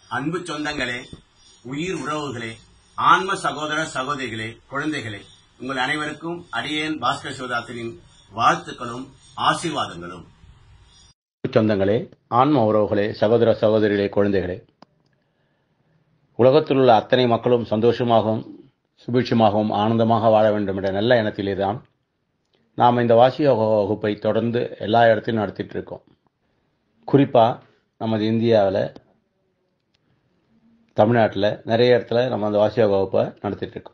அன்பு சொந்தங்களே உயிர் உறவுகளே ஆன்ம சகோதர சகோதரிகளே குழந்தைகளே உங்கள் அனைவருக்கும் அடியேன் பாஸ்கர் சிவதாசனின் வாழ்த்துக்களும் ஆசீர்வாதங்களும் சொந்தங்களே ஆன்ம உறவுகளே சகோதர சகோதரிகளே குழந்தைகளே உலகத்தில் உள்ள அத்தனை மக்களும் சந்தோஷமாகவும் சுபிட்சமாகவும் ஆனந்தமாக வாழ வேண்டும் என்ற நல்ல எண்ணத்திலே தான் நாம் இந்த வாசியோக வகுப்பை தொடர்ந்து எல்லா இடத்திலும் நடத்திட்டு இருக்கோம் குறிப்பாக நமது இந்தியாவில் தமிழ்நாட்டில் நிறைய இடத்துல நம்ம அந்த வாசியோக வகுப்பை நடத்திட்டு இருக்கோம்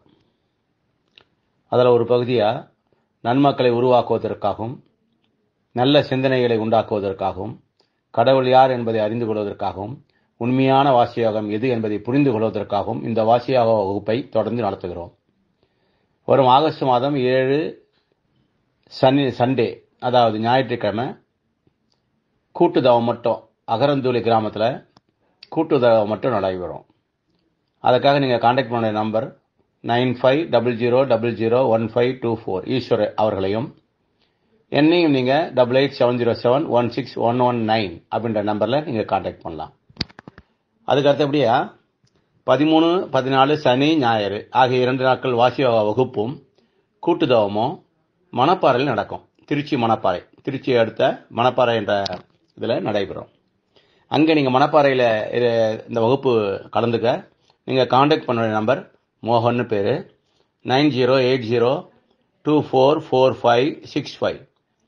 அதில் ஒரு பகுதியாக நன்மக்களை உருவாக்குவதற்காகவும் நல்ல சிந்தனைகளை உண்டாக்குவதற்காகவும் கடவுள் யார் என்பதை அறிந்து கொள்வதற்காகவும் உண்மையான வாசியோகம் எது என்பதை புரிந்து கொள்வதற்காகவும் இந்த வாசியோக வகுப்பை தொடர்ந்து நடத்துகிறோம் வரும் ஆகஸ்ட் மாதம் ஏழு சனி சண்டே அதாவது ஞாயிற்றுக்கிழமை கூட்டுதவம் மட்டும் அகரந்தூளி கிராமத்தில் கூட்டுதவம் மட்டும் நடைபெறும் அதுக்காக நீங்கள் காண்டாக்ட் பண்ண number nine five double zero double zero one five two four Eswar அவர்களையும் என்னையும் நீங்கள் double eight seven zero seven one six one one nine அப்படின்ற நம்பரில் நீங்கள் காண்டாக்ட் பண்ணலாம் அதுக்கு அடுத்தபடியா பதிமூணு பதினாலு சனி ஞாயிறு ஆகிய இரண்டு நாட்கள் வாசியோகா வகுப்பும் கூட்டுதவமும் மணப்பாறையில் நடக்கும் திருச்சி மணப்பாறை திருச்சி அடுத்த மணப்பாறை என்ற இதில் நடைபெறும் அங்கே நீங்கள் மணப்பாறையில் இந்த வகுப்பு கலந்துக்க நீங்கள் காண்டாக்ட் பண்ண வேண்டிய நம்பர் மோகன்னு பேர் nine zero eight zero two four four five six five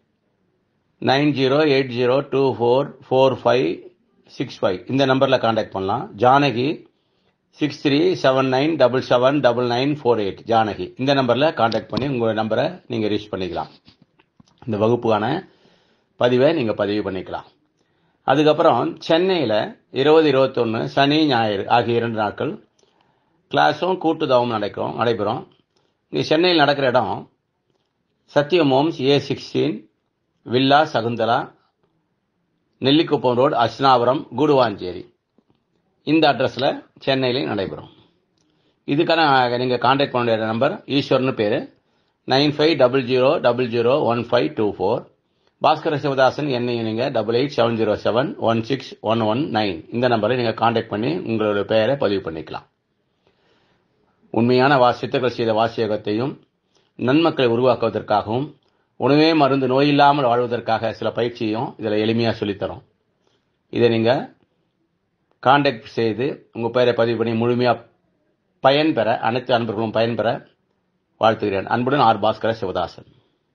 nine zero eight zero two four four five six five இந்த நம்பரில் காண்டாக்ட் பண்ணலாம் Janaki six three seven nine double seven double nine four eight Janaki இந்த நம்பரில் contact பண்ணி உங்கள் நம்பரை நீங்கள் reach பண்ணிக்கலாம் இந்த வகுப்புக்கான பதிவை நீங்கள் பதிவு பண்ணிக்கலாம் அதுக்கப்புறம் சென்னையில் இருபது இருபத்தொன்று சனி ஞாயிறு ஆகிய இரண்டு நாட்கள் கிளாஸும் கூட்டுதவும் நடக்கும் நடைபெறும் இங்கே சென்னையில் நடக்கிற இடம் Sathyam homes A sixteen villa Sakunthala Nellikuppam road Asnapuram Guduvanchery இந்த அட்ரஸில் சென்னையிலையும் நடைபெறும் இதுக்கான நீங்கள் காண்டாக்ட் பண்ண வேண்டிய நம்பர் ஈஸ்வர்னு பேர் nine five double zero double zero one five two four Bhaskara Sivadasan என்னையும் நீங்கள் double eight seven zero seven one six one one nine இந்த நம்பரை நீங்கள் காண்டாக்ட் பண்ணி உங்களோட பெயரை பதிவு பண்ணிக்கலாம் உண்மையான வா சித்தர்கள் செய்த வாசியகத்தையும் நன்மக்களை உருவாக்குவதற்காகவும் உணவே மருந்து நோயில்லாமல் வாழ்வதற்காக சில பயிற்சியும் இதில் எளிமையாக சொல்லித்தரோம் இதை நீங்கள் காண்டாக்ட் செய்து உங்கள் பெயரை பதிவு பண்ணி முழுமையாக பயன்பெற அனைத்து அன்பர்களும் பயன்பெற வாழ்த்துகிறேன் அன்புடன் ஆர் பாஸ்கர சிவதாசன்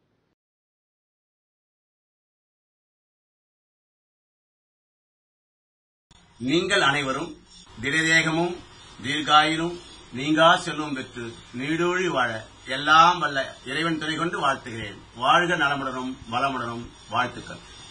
நீங்கள் அனைவரும் திடதேகமும் தீர்காயிலும் நீங்கா செல்வம் பெற்று நீடூழி வாழ எல்லாம் வல்ல இறைவன் துணை கொண்டு வாழ்த்துகிறேன் வாழ்க நலமுடனும் வளமுடனும் வாழ்த்துக்கள்